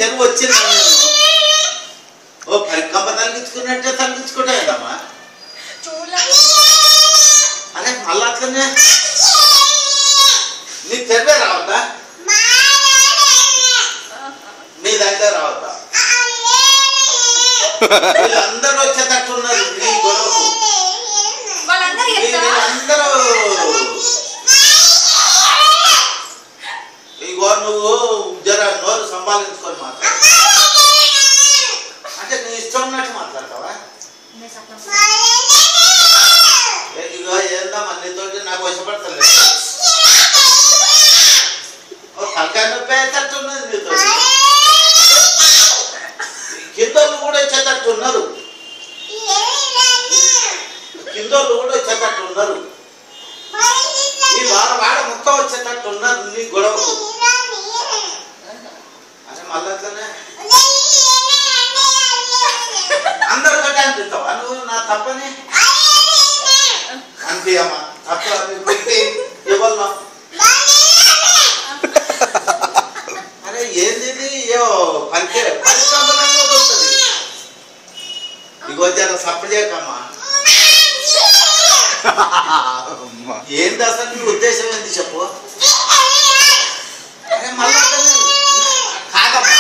తెరువు వచ్చిందా నేను ఓ పరికంప తలిగించుకున్నట్టే తలిగించుకుంటా కదమ్మా చూడలేదు అరే మళ్ళా అట్లనే నీకు తెరవే రావద్దా నీ దగ్గర రావద్దా వీళ్ళందరూ వచ్చేటట్టున్నారు నీ గొడవకు వాళ్ళందరూ మీ- చెప్తారా వీళ్ళందరూ ఇగో నువ్వు జర నోరు సంపాదించుకొని మాట్లాడు అంటే నీ ఇష్టం ఉన్నట్టు మాట్లాడతావా ఏ- ఇగో ఏందమ్మా నీతోటి నాకు వశపడతలేదు ఓ తలకాయ నొప్పి అయ్యేటట్టున్నది నీతో కిందోళ్ళు కూడా వచ్చేటట్టు ఉన్నారు కిందోళ్ళు కూడా వచ్చేటట్టు ఉన్నారు ఈ వాడ వాడ మొత్తం వచ్చేటట్టు ఉన్నారు నీ గొడవకు అరే మళ్ళీ అట్లనే అందరితోటి అనిపిస్తావా నువ్వు నా తప్పని అనిపించమ్మా తప్ప అని పెట్టి ఇవ్వను అరే ఏంది ఇది ఏవో పరిచే పరిశ్రమలంగా వస్తుంది ఇగో జర సప్పు చేయకమ్మా ఏంది అసలు నీ ఉద్దేశం ఏంది చెప్పు అరే మళ్ళా అట్లనే. కాదమ్మా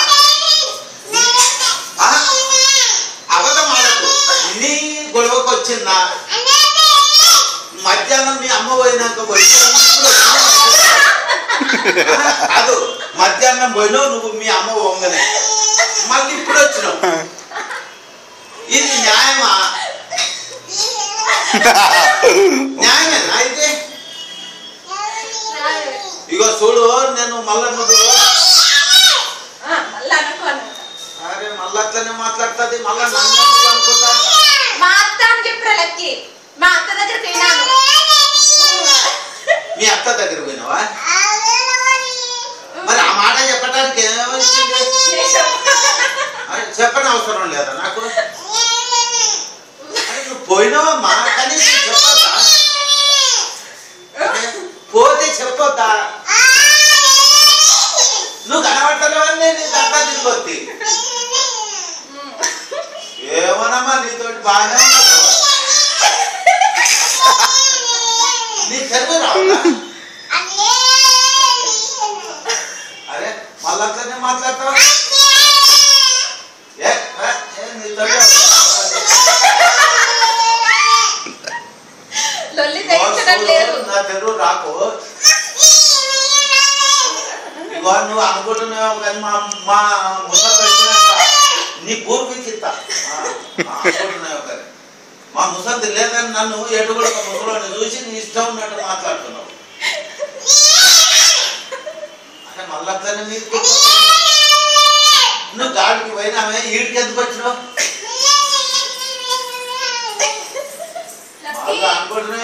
ఆ? అబద్ధం ఆడకు నీ గొడవకు వచ్చిందా మధ్యాహ్నం మీ అమ్మ పోయినాక పోయి ఇప్పుడు వచ్చినా కాదు మధ్యాహ్నం పోయినావు నువ్వు మీ అమ్మ వంగనే మళ్ళీ ఇప్పుడు వచ్చినావు ఇది న్యాయమా న్యాయమేనా అయితే ఇగో చూడు నేను మళ్ళా నువ్వు మళ్ళీ అనుకోను అరే మళ్ళీ అట్లనే మాట్లాడుతుంది మళ్ళా నన్ను ఎందుకు అనుకుంటా మా అత్త అని చెప్పిన లక్కి మా అత్త దగ్గర తిన్నాను మీ అత్త దగ్గర పోయినావా మరి ఆ మాట చెప్పడానికి ఏమొచ్చింది అరే చెప్పని అవసరం లేదా నాకు అరే నువ్వు పోయినావమ్మా కనీసం చెప్పొద్దా అరే, పోతే చెప్పొద్దా నువ్వు కనబట్టలేవని నేను నీ దగ్గర తిరిగొద్ది ఏమోనమ్మా నీతోటి బాగానే ఉన్నావు నీ తెలుగు రావునా అరే మళ్ళీ అట్లనే మాట్లాడతావా ఏ, ఏ, ఏ, నీతోటి లొల్లి తెగించట్లేదు నా తెలుగు రాకు ఇగో నువ్వు అనుకుంటున్నావు కానీ మా మా ముసలి వచ్చినాక నీ పూర్వీకి ఇస్తా ఆ, ఆ, అనుకుంటున్నావు కానీ మా ముసలి లేదని నన్ను ఎటుగుడు ముసలోని చూసి నీ ఇష్టం ఉన్నట్టు మాట్లాడుతున్నావు అంటే మళ్ళీ అట్లనే నీకు నువ్వు గాడికి పోయినామే ఈడికి ఎందుకు వచ్చినావు లక్కీ మళ్ళీ అనుకుంటున్నావు